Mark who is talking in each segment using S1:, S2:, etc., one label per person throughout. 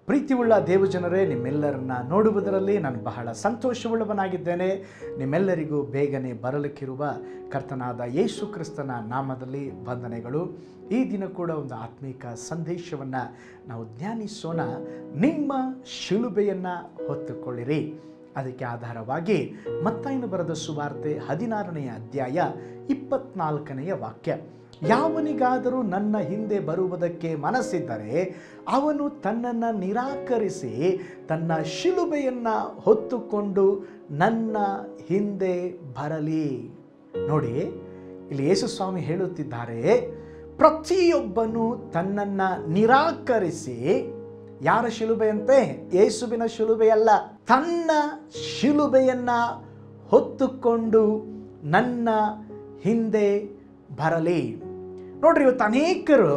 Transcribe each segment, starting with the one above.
S1: ಪ್ರೀತಿಯುಳ್ಳ ದೇವಜನರೇ ನಿಮ್ಮೆಲ್ಲರನ್ನ ನೋಡುವುದರಲ್ಲಿ ನಾನು ಬಹಳ ಸಂತೋಷವುಳ್ಳವನಾಗಿದ್ದೇನೆ ನಿಮ್ಮೆಲ್ಲರಿಗೂ ಬೇಗನೆ ಬರಲಿಕ್ಕಿರುವ ಕರ್ತನಾದ ಯೇಸು ಕ್ರಿಸ್ತನ ನಾಮದಲ್ಲಿ ವಂದನೆಗಳು ಈ ದಿನ ಕೂಡ ಒಂದು ಆತ್ಮೀಕ ಸಂದೇಶವನ್ನು ನಾವು ಧ್ಯಾನಿಸೋಣ ನಿಮ್ಮ ಶಿಲುಬೆಯನ್ನು ಹೊತ್ತುಕೊಳ್ಳಿರಿ ಅದಕ್ಕೆ ಆಧಾರವಾಗಿ ಮತ್ತಾಯಿನ ಬರೆದ ಸುವಾರ್ತೆ ಹದಿನಾರನೆಯ ಅಧ್ಯಾಯ ಇಪ್ಪತ್ನಾಲ್ಕನೆಯ ವಾಕ್ಯ ಯಾವನಿಗಾದರೂ ನನ್ನ ಹಿಂದೆ ಬರುವುದಕ್ಕೆ ಮನಸ್ಸಿದ್ದರೆ ಅವನು ತನ್ನನ್ನು ನಿರಾಕರಿಸಿ ತನ್ನ ಶಿಲುಬೆಯನ್ನು ಹೊತ್ತುಕೊಂಡು ನನ್ನ ಹಿಂದೆ ಬರಲಿ ನೋಡಿ ಇಲ್ಲಿ ಯೇಸುಸ್ವಾಮಿ ಹೇಳುತ್ತಿದ್ದಾರೆ ಪ್ರತಿಯೊಬ್ಬನು ತನ್ನನ್ನು ನಿರಾಕರಿಸಿ ಯಾರ ಶಿಲುಬೆಯಂತೆ ಯೇಸುವಿನ ಶಿಲುಬೆಯಲ್ಲ ತನ್ನ ಶಿಲುಬೆಯನ್ನ ಹೊತ್ತುಕೊಂಡು ನನ್ನ ಹಿಂದೆ ಬರಲಿ ನೋಡ್ರಿ ಇವತ್ತು ಅನೇಕರು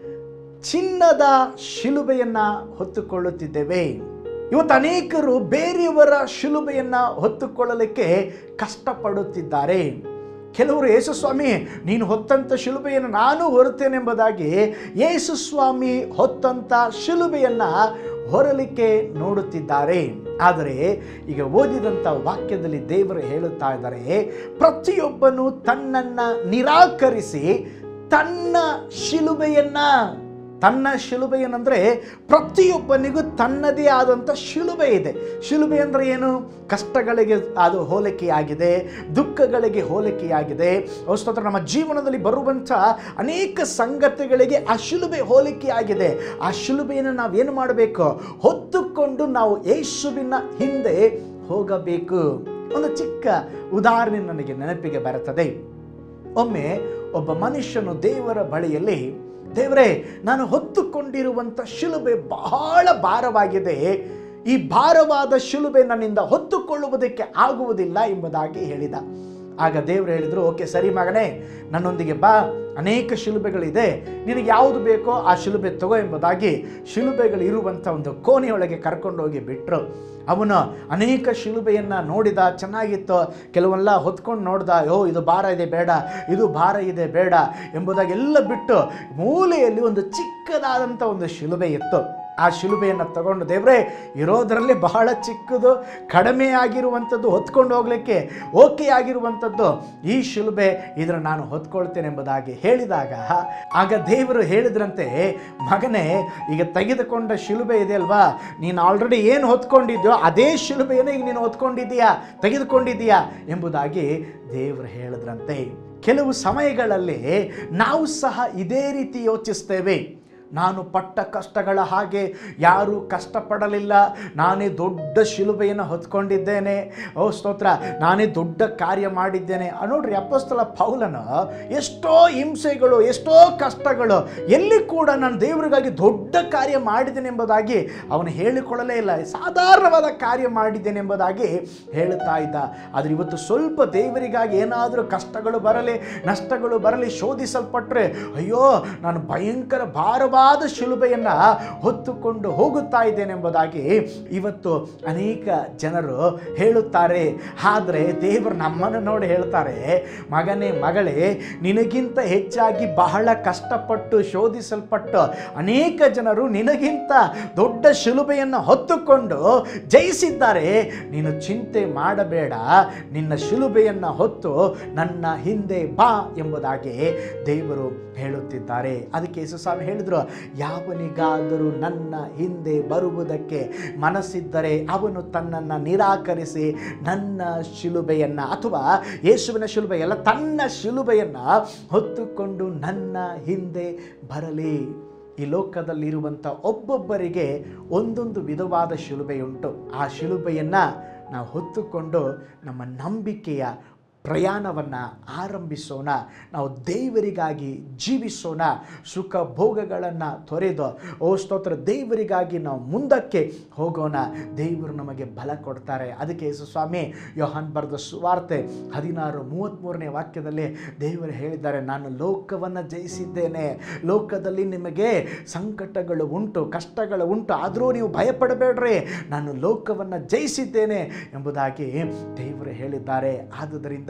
S1: ಚಿನ್ನದ ಶಿಲುಬೆಯನ್ನ ಹೊತ್ತುಕೊಳ್ಳುತ್ತಿದ್ದೇವೆ ಇವತ್ತು ಅನೇಕರು ಬೇರೆಯವರ ಶಿಲುಬೆಯನ್ನ ಹೊತ್ತುಕೊಳ್ಳಲಿಕ್ಕೆ ಕಷ್ಟಪಡುತ್ತಿದ್ದಾರೆ ಕೆಲವರು ಯೇಸುಸ್ವಾಮಿ ನೀನು ಹೊತ್ತಂಥ ಶಿಲುಬೆಯನ್ನು ನಾನು ಹೊರುತ್ತೇನೆಂಬುದಾಗಿ ಯೇಸುಸ್ವಾಮಿ ಹೊತ್ತಂಥ ಶಿಲುಬೆಯನ್ನು ಹೊರಲಿಕ್ಕೆ ನೋಡುತ್ತಿದ್ದಾರೆ ಆದರೆ ಈಗ ಓದಿದಂಥ ವಾಕ್ಯದಲ್ಲಿ ದೇವರು ಹೇಳುತ್ತಾ ಇದ್ದಾರೆ ಪ್ರತಿಯೊಬ್ಬನು ತನ್ನನ್ನು ನಿರಾಕರಿಸಿ ತನ್ನ ಶಿಲುಬೆಯನ್ನ ತನ್ನ ಶಿಲುಬೆ ಏನಂದರೆ ಪ್ರತಿಯೊಬ್ಬನಿಗೂ ತನ್ನದೇ ಆದಂಥ ಶಿಲುಬೆ ಇದೆ ಶಿಲುಬೆ ಅಂದರೆ ಏನು ಕಷ್ಟಗಳಿಗೆ ಅದು ಹೋಲಿಕೆಯಾಗಿದೆ ದುಃಖಗಳಿಗೆ ಹೋಲಿಕೆಯಾಗಿದೆ ಸ್ತೋತ್ರ ನಮ್ಮ ಜೀವನದಲ್ಲಿ ಬರುವಂಥ ಅನೇಕ ಸಂಗತಿಗಳಿಗೆ ಆ ಶಿಲುಬೆ ಹೋಲಿಕೆಯಾಗಿದೆ ಆ ಶಿಲುಬೆಯನ್ನು ನಾವೇನು ಮಾಡಬೇಕು ಹೊತ್ತುಕೊಂಡು ನಾವು ಯೇಸುವಿನ ಹಿಂದೆ ಹೋಗಬೇಕು ಒಂದು ಚಿಕ್ಕ ಉದಾಹರಣೆ ನನಗೆ ನೆನಪಿಗೆ ಬರುತ್ತದೆ ಒಮ್ಮೆ ಒಬ್ಬ ಮನುಷ್ಯನು ದೇವರ ಬಳಿಯಲ್ಲಿ ದೇವರೇ ನಾನು ಹೊತ್ತುಕೊಂಡಿರುವಂಥ ಶಿಲುಬೆ ಬಹಳ ಭಾರವಾಗಿದೆ ಈ ಭಾರವಾದ ಶಿಲುಬೆ ನನ್ನಿಂದ ಹೊತ್ತುಕೊಳ್ಳುವುದಕ್ಕೆ ಆಗುವುದಿಲ್ಲ ಎಂಬುದಾಗಿ ಹೇಳಿದ ಆಗ ದೇವರು ಹೇಳಿದರು ಓಕೆ ಸರಿ ಮಗನೇ ನನ್ನೊಂದಿಗೆ ಬಾ ಅನೇಕ ಶಿಲುಬೆಗಳಿದೆ ನಿನಗೆ ಯಾವುದು ಬೇಕೋ ಆ ಶಿಲುಬೆ ತಗೋ ಎಂಬುದಾಗಿ ಶಿಲುಬೆಗಳು ಇರುವಂಥ ಒಂದು ಕೋಣೆಯೊಳಗೆ ಕರ್ಕೊಂಡೋಗಿ ಬಿಟ್ಟರು ಅವನು ಅನೇಕ ಶಿಲುಬೆಯನ್ನು ನೋಡಿದ ಚೆನ್ನಾಗಿತ್ತು ಕೆಲವೆಲ್ಲ ಹೊತ್ಕೊಂಡು ನೋಡ್ದ ಯೋ ಇದು ಭಾರ ಇದೆ ಬೇಡ ಇದು ಭಾರ ಇದೆ ಬೇಡ ಎಂಬುದಾಗಿ ಎಲ್ಲ ಬಿಟ್ಟು ಮೂಲೆಯಲ್ಲಿ ಒಂದು ಚಿಕ್ಕದಾದಂಥ ಒಂದು ಶಿಲುಬೆ ಇತ್ತು ಆ ಶಿಲುಬೆಯನ್ನು ತಗೊಂಡು ದೇವ್ರೆ ಇರೋದರಲ್ಲಿ ಬಹಳ ಚಿಕ್ಕದು ಕಡಿಮೆ ಆಗಿರುವಂಥದ್ದು ಹೊತ್ಕೊಂಡು ಹೋಗಲಿಕ್ಕೆ ಓಕೆ ಆಗಿರುವಂಥದ್ದು ಈ ಶಿಲುಬೆ ಇದರ ನಾನು ಹೊತ್ಕೊಳ್ತೇನೆ ಎಂಬುದಾಗಿ ಹೇಳಿದಾಗ ಆಗ ದೇವರು ಹೇಳಿದ್ರಂತೆ ಮಗನೇ ಈಗ ತೆಗೆದುಕೊಂಡ ಶಿಲುಬೆ ಇದೆ ಅಲ್ವಾ ನೀನು ಆಲ್ರೆಡಿ ಏನು ಹೊತ್ಕೊಂಡಿದ್ಯೋ ಅದೇ ಶಿಲುಬೆಯನ್ನು ಈಗ ನೀನು ಹೊತ್ಕೊಂಡಿದ್ದೀಯಾ ತೆಗೆದುಕೊಂಡಿದ್ದೀಯಾ ಎಂಬುದಾಗಿ ದೇವರು ಹೇಳಿದ್ರಂತೆ ಕೆಲವು ಸಮಯಗಳಲ್ಲಿ ನಾವು ಸಹ ಇದೇ ರೀತಿ ಯೋಚಿಸ್ತೇವೆ ನಾನು ಪಟ್ಟ ಕಷ್ಟಗಳ ಹಾಗೆ ಯಾರೂ ಕಷ್ಟಪಡಲಿಲ್ಲ ನಾನೇ ದೊಡ್ಡ ಶಿಲುಬೆಯನ್ನು ಹೊತ್ಕೊಂಡಿದ್ದೇನೆ ಓ ಸ್ತೋತ್ರ ನಾನೇ ದೊಡ್ಡ ಕಾರ್ಯ ಮಾಡಿದ್ದೇನೆ ಆ ನೋಡ್ರಿ ಅಪ್ಪಸ್ತಲ ಪೌಲನ ಎಷ್ಟೋ ಹಿಂಸೆಗಳು ಎಷ್ಟೋ ಕಷ್ಟಗಳು ಎಲ್ಲಿ ಕೂಡ ನಾನು ದೇವರಿಗಾಗಿ ದೊಡ್ಡ ಕಾರ್ಯ ಮಾಡಿದ್ದೇನೆ ಎಂಬುದಾಗಿ ಅವನು ಹೇಳಿಕೊಳ್ಳಲೇ ಇಲ್ಲ ಸಾಧಾರಣವಾದ ಕಾರ್ಯ ಮಾಡಿದ್ದೇನೆ ಎಂಬುದಾಗಿ ಹೇಳುತ್ತಾ ಇದ್ದ ಆದರೆ ಇವತ್ತು ಸ್ವಲ್ಪ ದೇವರಿಗಾಗಿ ಏನಾದರೂ ಕಷ್ಟಗಳು ಬರಲಿ ನಷ್ಟಗಳು ಬರಲಿ ಶೋಧಿಸಲ್ಪಟ್ಟರೆ ಅಯ್ಯೋ ನಾನು ಭಯಂಕರ ಭಾರವಾದ ಶಿಲುಬೆಯನ್ನು ಹೊತ್ತುಕೊಂಡು ಹೋಗುತ್ತಾ ಇದ್ದೇನೆ ಎಂಬುದಾಗಿ ಇವತ್ತು ಅನೇಕ ಜನರು ಹೇಳುತ್ತಾರೆ ಆದರೆ ದೇವರು ನಮ್ಮನ್ನು ನೋಡಿ ಹೇಳ್ತಾರೆ ಮಗನೇ ಮಗಳೇ ನಿನಗಿಂತ ಹೆಚ್ಚಾಗಿ ಬಹಳ ಕಷ್ಟಪಟ್ಟು ಶೋಧಿಸಲ್ಪಟ್ಟು ಅನೇಕ ಜನರು ನಿನಗಿಂತ ದೊಡ್ಡ ಶಿಲುಬೆಯನ್ನು ಹೊತ್ತುಕೊಂಡು ಜಯಿಸಿದ್ದಾರೆ ನೀನು ಚಿಂತೆ ಮಾಡಬೇಡ ನಿನ್ನ ಶಿಲುಬೆಯನ್ನು ಹೊತ್ತು ನನ್ನ ಹಿಂದೆ ಬಾ ಎಂಬುದಾಗಿ ದೇವರು ಹೇಳುತ್ತಿದ್ದಾರೆ ಅದಕ್ಕೆ ಯೇಸುಸ್ವಾಮಿ ಹೇಳಿದರು ಯಾವನಿಗಾದರೂ ನನ್ನ ಹಿಂದೆ ಬರುವುದಕ್ಕೆ ಮನಸ್ಸಿದ್ದರೆ ಅವನು ತನ್ನನ್ನು ನಿರಾಕರಿಸಿ ನನ್ನ ಶಿಲುಬೆಯನ್ನು ಅಥವಾ ಯೇಸುವಿನ ಶಿಲುಬೆ ಅಲ್ಲ ತನ್ನ ಶಿಲುಬೆಯನ್ನು ಹೊತ್ತುಕೊಂಡು ನನ್ನ ಹಿಂದೆ ಬರಲಿ ಈ ಲೋಕದಲ್ಲಿರುವಂಥ ಒಬ್ಬೊಬ್ಬರಿಗೆ ಒಂದೊಂದು ವಿಧವಾದ ಶಿಲುಬೆಯುಂಟು ಆ ಶಿಲುಬೆಯನ್ನು ನಾವು ಹೊತ್ತುಕೊಂಡು ನಮ್ಮ ನಂಬಿಕೆಯ ಪ್ರಯಾಣವನ್ನು ಆರಂಭಿಸೋಣ ನಾವು ದೇವರಿಗಾಗಿ ಜೀವಿಸೋಣ ಸುಖ ಭೋಗಗಳನ್ನು ತೊರೆದು ಓ ಸ್ತೋತ್ರ ದೇವರಿಗಾಗಿ ನಾವು ಮುಂದಕ್ಕೆ ಹೋಗೋಣ ದೇವರು ನಮಗೆ ಬಲ ಕೊಡ್ತಾರೆ ಅದಕ್ಕೆ ಯೇಸು ಸ್ವಾಮಿ ಯೋಹಾನ್ ಬರೆದ ಸುವಾರ್ತೆ ಹದಿನಾರು ಮೂವತ್ತ್ಮೂರನೇ ವಾಕ್ಯದಲ್ಲಿ ದೇವರು ಹೇಳಿದ್ದಾರೆ ನಾನು ಲೋಕವನ್ನು ಜಯಿಸಿದ್ದೇನೆ ಲೋಕದಲ್ಲಿ ನಿಮಗೆ ಸಂಕಟಗಳು ಉಂಟು ಕಷ್ಟಗಳು ಉಂಟು ಆದರೂ ನೀವು ಭಯಪಡಬೇಡ್ರಿ ನಾನು ಲೋಕವನ್ನು ಜಯಿಸಿದ್ದೇನೆ ಎಂಬುದಾಗಿ ದೇವರು ಹೇಳಿದ್ದಾರೆ ಆದುದರಿಂದ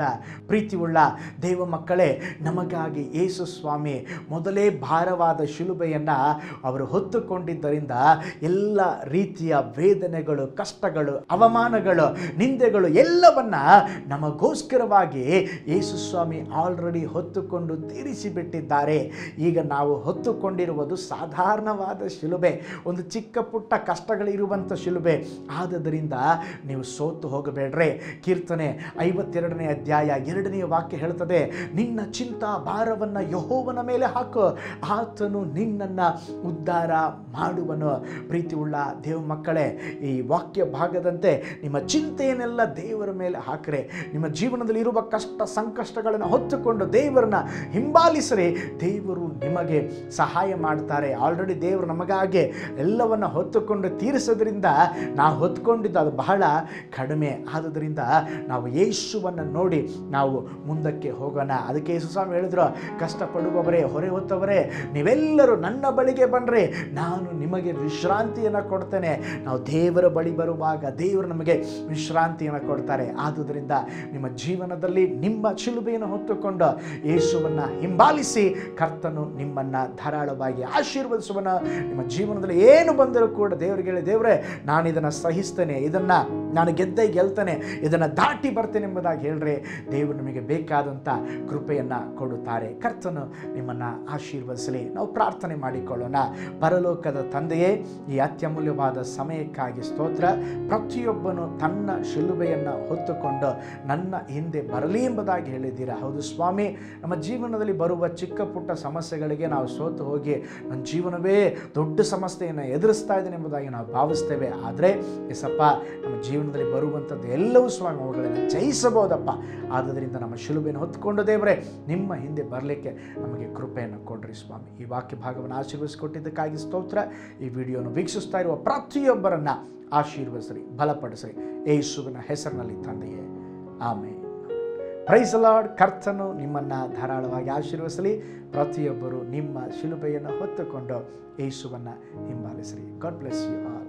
S1: ಪ್ರೀತಿಯುಳ್ಳ ದೇವ ಮಕ್ಕಳೇ ನಮಗಾಗಿ ಯೇಸು ಸ್ವಾಮಿ ಮೊದಲೇ ಭಾರವಾದ ಶಿಲುಬೆಯನ್ನು ಅವರು ಹೊತ್ತುಕೊಂಡಿದ್ದರಿಂದ ಎಲ್ಲ ರೀತಿಯ ವೇದನೆಗಳು ಕಷ್ಟಗಳು ಅವಮಾನಗಳು ನಿಂದೆಗಳು ಎಲ್ಲವನ್ನ ನಮಗೋಸ್ಕರವಾಗಿ ಯೇಸು ಸ್ವಾಮಿ ಆಲ್ರೆಡಿ ಹೊತ್ತುಕೊಂಡು ತೀರಿಸಿಬಿಟ್ಟಿದ್ದಾರೆ ಈಗ ನಾವು ಹೊತ್ತುಕೊಂಡಿರುವುದು ಸಾಧಾರಣವಾದ ಶಿಲುಬೆ ಒಂದು ಚಿಕ್ಕ ಪುಟ್ಟ ಕಷ್ಟಗಳಿರುವಂಥ ಶಿಲುಬೆ ಆದದರಿಂದ ನೀವು ಸೋತು ಹೋಗಬೇಡ್ರೆ ಕೀರ್ತನೆ ಐವತ್ತೆರಡನೇ ಅಧ್ಯಾಯ ಎರಡನೆಯ ವಾಕ್ಯ ಹೇಳ್ತದೆ ನಿನ್ನ ಚಿಂತಾ ಭಾರವನ್ನು ಯಹೋವನ ಮೇಲೆ ಹಾಕು ಆತನು ನಿನ್ನನ್ನು ಉದ್ಧಾರ ಮಾಡುವನು ಪ್ರೀತಿಯುಳ್ಳ ದೇವ ಮಕ್ಕಳೇ ಈ ವಾಕ್ಯ ಭಾಗದಂತೆ ನಿಮ್ಮ ಚಿಂತೆಯನ್ನೆಲ್ಲ ದೇವರ ಮೇಲೆ ಹಾಕ್ರೆ ನಿಮ್ಮ ಜೀವನದಲ್ಲಿ ಇರುವ ಕಷ್ಟ ಸಂಕಷ್ಟಗಳನ್ನು ಹೊತ್ತುಕೊಂಡು ದೇವರನ್ನ ಹಿಂಬಾಲಿಸ್ರಿ ದೇವರು ನಿಮಗೆ ಸಹಾಯ ಮಾಡ್ತಾರೆ ಆಲ್ರೆಡಿ ದೇವರು ನಮಗಾಗಿ ಎಲ್ಲವನ್ನ ಹೊತ್ತುಕೊಂಡು ತೀರಿಸೋದ್ರಿಂದ ನಾವು ಹೊತ್ಕೊಂಡಿದ್ದು ಅದು ಬಹಳ ಕಡಿಮೆ ಆದುದರಿಂದ ನಾವು ಯೇಸುವನ್ನು ನೋಡಿ ನಾವು ಮುಂದಕ್ಕೆ ಹೋಗೋಣ ಅದಕ್ಕೆ ಯೇಸು ಸ್ವಾಮಿ ಹೇಳಿದ್ರು ಕಷ್ಟಪಡುವವರೇ ಹೊರೆ ಹೊತ್ತವರೇ ನೀವೆಲ್ಲರೂ ನನ್ನ ಬಳಿಗೆ ಬನ್ರಿ ನಾನು ನಿಮಗೆ ವಿಶ್ರಾಂತಿಯನ್ನು ಕೊಡ್ತೇನೆ ನಾವು ದೇವರ ಬಳಿ ಬರುವಾಗ ದೇವರು ನಮಗೆ ವಿಶ್ರಾಂತಿಯನ್ನು ಕೊಡ್ತಾರೆ ಆದುದರಿಂದ ನಿಮ್ಮ ಜೀವನದಲ್ಲಿ ನಿಮ್ಮ ಶಿಲುಬೆಯನ್ನು ಹೊತ್ತುಕೊಂಡು ಯೇಸುವನ್ನು ಹಿಂಬಾಲಿಸಿ ಕರ್ತನು ನಿಮ್ಮನ್ನು ಧಾರಾಳವಾಗಿ ಆಶೀರ್ವದಿಸುವನ ನಿಮ್ಮ ಜೀವನದಲ್ಲಿ ಏನು ಬಂದರೂ ಕೂಡ ದೇವರಿಗೆ ಹೇಳಿ ದೇವರೇ ನಾನು ಇದನ್ನು ಸಹಿಸ್ತೇನೆ ಇದನ್ನು ನಾನು ಗೆದ್ದೆ ಗೆಲ್ತೇನೆ ಇದನ್ನು ದಾಟಿ ಬರ್ತೇನೆ ಎಂಬುದಾಗಿ ಹೇಳ್ರೆ ದೇವರು ನಿಮಗೆ ಬೇಕಾದಂಥ ಕೃಪೆಯನ್ನು ಕೊಡುತ್ತಾರೆ ಕರ್ತನು ನಿಮ್ಮನ್ನು ಆಶೀರ್ವದಿಸಲಿ ನಾವು ಪ್ರಾರ್ಥನೆ ಮಾಡಿಕೊಳ್ಳೋಣ ಪರಲೋಕದ ತಂದೆಯೇ ಈ ಅತ್ಯಮೂಲ್ಯವಾದ ಸಮಯಕ್ಕಾಗಿ ಸ್ತೋತ್ರ ಪ್ರತಿಯೊಬ್ಬನು ತನ್ನ ಶಿಲುಬೆಯನ್ನು ಹೊತ್ತುಕೊಂಡು ನನ್ನ ಹಿಂದೆ ಬರಲಿ ಎಂಬುದಾಗಿ ಹೇಳಿದ್ದೀರಾ ಹೌದು ಸ್ವಾಮಿ ನಮ್ಮ ಜೀವನದಲ್ಲಿ ಬರುವ ಚಿಕ್ಕ ಪುಟ್ಟ ಸಮಸ್ಯೆಗಳಿಗೆ ನಾವು ಸೋತು ಹೋಗಿ ನನ್ನ ಜೀವನವೇ ದೊಡ್ಡ ಸಮಸ್ಯೆಯನ್ನು ಎದುರಿಸ್ತಾ ಇದ್ದೇನೆ ಎಂಬುದಾಗಿ ನಾವು ಭಾವಿಸ್ತೇವೆ ಆದರೆ ಎಸಪ್ಪ ನಮ್ಮ ಜೀವನದಲ್ಲಿ ಬರುವಂಥದ್ದು ಎಲ್ಲವೂ ಸ್ವಾಮಿ ಅವುಗಳನ್ನು ಜಯಿಸಬಹುದಪ್ಪ ಆದ್ದರಿಂದ ನಮ್ಮ ಶಿಲುಬೆಯನ್ನು ಹೊತ್ಕೊಂಡು ದೇವರೇ ನಿಮ್ಮ ಹಿಂದೆ ಬರಲಿಕ್ಕೆ ನಮಗೆ ಕೃಪೆಯನ್ನು ಕೊಡ್ರಿ ಸ್ವಾಮಿ ಈ ವಾಕ್ಯ ಭಾಗವನ್ನು ಆಶೀರ್ವದಿಸಿಕೊಟ್ಟಿದ್ದಕ್ಕಾಗಿ ಸ್ತೋತ್ರ ಈ ವಿಡಿಯೋನು ವೀಕ್ಷಿಸ್ತಾ ಇರುವ ಪ್ರತಿಯೊಬ್ಬರನ್ನು ಆಶೀರ್ವದಿಸ್ರಿ ಬಲಪಡಿಸ್ರಿ ಯೇಸುವಿನ ಹೆಸರಿನಲ್ಲಿ ತಂದೆಯೇ ಆಮೇಲೆ ಪ್ರೈಸ್ ಲಾರ್ಡ್ ಕರ್ತನು ನಿಮ್ಮನ್ನು ಧಾರಾಳವಾಗಿ ಆಶೀರ್ವದಿಸಲಿ ಪ್ರತಿಯೊಬ್ಬರು ನಿಮ್ಮ ಶಿಲುಬೆಯನ್ನು ಹೊತ್ತುಕೊಂಡು ಯೇಸುವನ್ನು ಹಿಂಬಾಲಿಸ್ರಿ ಗಾಡ್ ಬ್ಲೆಸ್ ಯು ಆಲ್